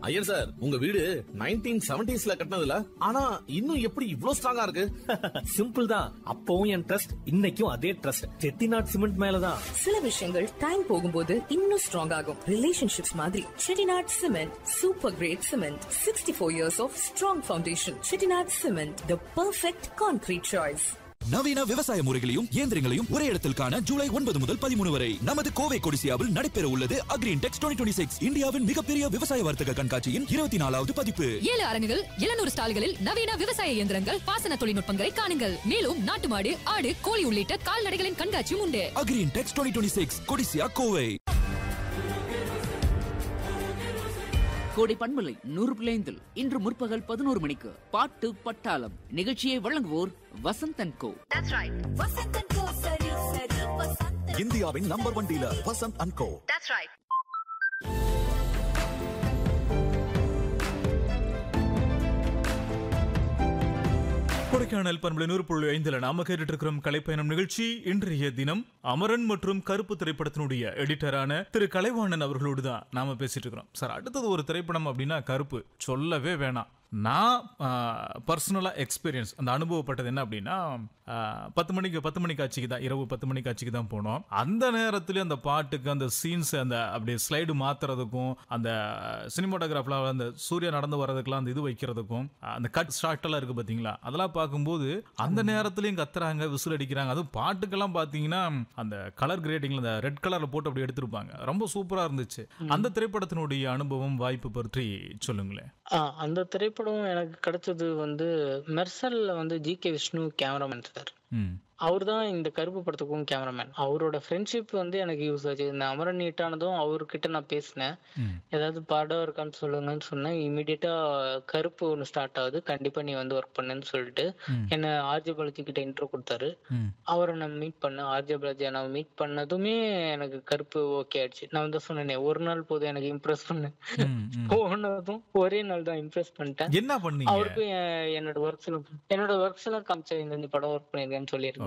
Iyer sir உங்க வீடு nineteen செவன்டிஸ்ல கட்டினதுல ஆனா இன்னும் எப்படி இவ்ளோ ஸ்ட்ராங்கா இருக்கு சிம்பிள் தான் அப்பவும் என் ட்ரஸ்ட் இன்னைக்கும் அதே ட்ரஸ்ட் செட்டிநாட் சிமெண்ட் மேலதான் சில விஷயங்கள் டைம் போகும்போது இன்னும் ஸ்ட்ராங் ஆகும் ரிலேஷன்ஷிப்ஸ் மாதிரி Chettinad cement super great cement sixty four years of strong foundation Chettinad cement the perfect concrete choice நவீன விவசாய முறைகளையும் இயந்திரங்களையும் ஒரே இடத்தில் காண ஜூலை ஒன்பது முதல் பதிமூணு வரை நமது கோவை கொடிசியாவில் நடைபெற உள்ளது அக்ரீன் டெக்ஸ் டுவெண்ட்டி சிக்ஸ் இந்தியாவின் மிகப்பெரிய விவசாய வர்த்தக கண்காட்சியின் இருபத்தி நாலாவது பதிப்பு ஏழு அரங்குகள் எழுநூறு ஸ்டால்களில் நவீன விவசாய இயந்திரங்கள் பாசன தொழில்நுட்பங்களை காணுங்கள் மேலும் நாட்டு மாடு ஆடு கோழி உள்ளிட்ட கால்நடைகளின் கண்காட்சியும் உண்டு Agri Intex twenty six Codissia Kovai Kodai பண்பலை நூறு பிள்ளைந்தில் இன்று முற்பகல் பதினோரு மணிக்கு பாட்டு பட்டாளம் நிகழ்ச்சியை வழங்குவோர் வசந்தன் கோ இந்தியாவின் number one dealer Vasanth and co Kodaikanal பண்பலை நூறு புள்ளி ஐந்துல நாம கேட்டுட்டு இருக்கிறோம் கலைப்பயணம் நிகழ்ச்சி இன்றைய தினம் அமரன் மற்றும் கருப்பு திரைப்படத்தினுடைய எடிட்டரான திரு கலைவாணன் அவர்களோடு தான் நாம பேசிட்டு இருக்கிறோம் சார் அடுத்தது ஒரு திரைப்படம் அப்படின்னா கருப்பு சொல்லவே வேணாம் நான் பர்சனலாக எக்ஸ்பீரியன்ஸ் அந்த அனுபவப்பட்டது என்ன அப்படின்னா ஆ, பத்து மணிக்கு பத்து மணி காட்சிக்கு தான் இரவு பத்து மணி காட்சிக்கு தான் போனோம் அந்த நேரத்துல அந்த பாட்டுக்கு அந்த சீன்ஸ் அந்த அப்படியே ஸ்லைடு மாத்துறதுக்கும் அந்த சினிமாட்டோகிராஃபில் அந்த சூர்யா நடந்து வர்றதுக்குலாம் அந்த இது வைக்கிறதுக்கும் அந்த கட் ஷாட் எல்லாம் இருக்கு பாத்தீங்களா அதெல்லாம் பார்க்கும்போது அந்த நேரத்துலயும் கத்துறாங்க விசில் அடிக்கிறாங்க அதுவும் பாட்டுக்கெல்லாம் பாத்தீங்கன்னா அந்த கலர் கிரேடிங்ல அந்த ரெட் கலர்ல போட்டு அப்படி எடுத்திருப்பாங்க ரொம்ப சூப்பரா இருந்துச்சு அந்த திரைப்படத்தினுடைய அனுபவம் வாய்ப்பு பற்றி சொல்லுங்களேன் ஆ, அந்த திரைப்படம் எனக்கு கிடைச்சது வந்து மெர்சல்ல வந்து G K Vishnu cameraman sir ம் அவர் தான் இந்த கருப்பு படத்துக்கும் கேமராமேன் அவரோட ஃப்ரெண்ட்ஷிப் வந்து எனக்கு யூஸ் ஆச்சு இந்த அமரன் நீட்டானதும் அவர்கிட்ட நான் பேசினேன் ம். ஏதாவது படம் இருக்கான்னு சொல்லுங்கன்னு சொன்னேன் இமீடியட்டா கருப்பு ஒன்று ஸ்டார்ட் ஆகுது கண்டிப்பா நீ வந்து ஒர்க் பண்ணுன்னு சொல்லிட்டு என்ன ஆர்ஜே பாலாஜி கிட்ட இன்ட்ரோ கொடுத்தாரு ம் அவரை நான் மீட் பண்ணேன் ஆர்ஜே பாலாஜி நான் மீட் பண்ணதுமே எனக்கு கருப்பு ஓகே ஆயிடுச்சு நான் வந்து சொன்னேனே ஒரு நாள் போதும் எனக்கு இம்ப்ரெஸ் பண்ணு ம், ம். போனதும் ஒரே நாள் தான் இம்ப்ரெஸ் பண்ணிட்டேன் என்ன பண்ணீங்க அவருக்கும் என்- என்னோட ஒர்க்ஸ் எல்லாம் என்னோட ஒர்க்ஸ் எல்லாம் காமிச்சேன் இந்த இந்த படம் ஒர்க் பண்ணிருக்கேன்னு சொல்லியிருக்கேன்